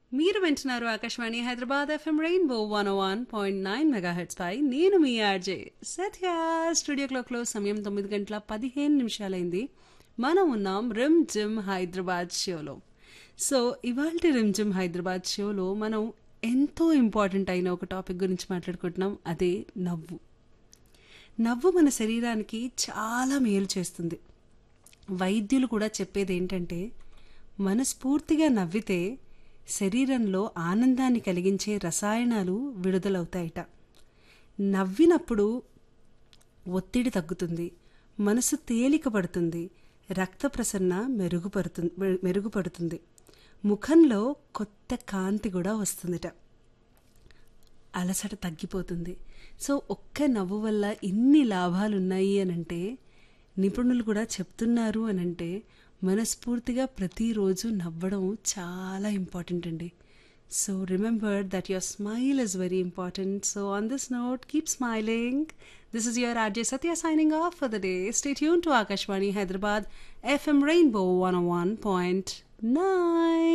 మీరు వింటున్నారు Akashvani Hyderabad F M rainbow one one point nine megahertz పై నేను మీ ఆర్జే సత్య స్టూడియో క్లాక్లో సమయం తొమ్మిది గంటల పదిహేను నిమిషాలైంది మనం ఉన్నాం రిమ్ జిమ్ హైదరాబాద్ షోలో సో ఇవాళ రిమ్ జిమ్ హైదరాబాద్ షోలో మనం ఎంతో ఇంపార్టెంట్ అయిన ఒక టాపిక్ గురించి మాట్లాడుకుంటున్నాం అదే నవ్వు నవ్వు మన శరీరానికి చాలా మేలు చేస్తుంది వైద్యులు కూడా చెప్పేది ఏంటంటే మనస్ఫూర్తిగా నవ్వితే శరీరంలో ఆనందాన్ని కలిగించే రసాయనాలు విడుదలవుతాయట నవ్వినప్పుడు ఒత్తిడి తగ్గుతుంది మనసు తేలిక పడుతుంది రక్త ప్రసరణ మెరుగుపడుతుంది మెరుగుపడుతుంది ముఖంలో కొత్త కాంతి కూడా వస్తుందిట అలసట తగ్గిపోతుంది సో ఒక్క నవ్వు వల్ల ఇన్ని లాభాలు ఉన్నాయి అనంటే నిపుణులు కూడా చెప్తున్నారు అనంటే మనస్ఫూర్తిగా ప్రతిరోజు నవ్వడం చాలా ఇంపార్టెంట్ అండి so remember that your smile is very important so on this note keep smiling this is your R J Satya signing off for the day stay tune to Akashvani Hyderabad F M rainbow one one point nine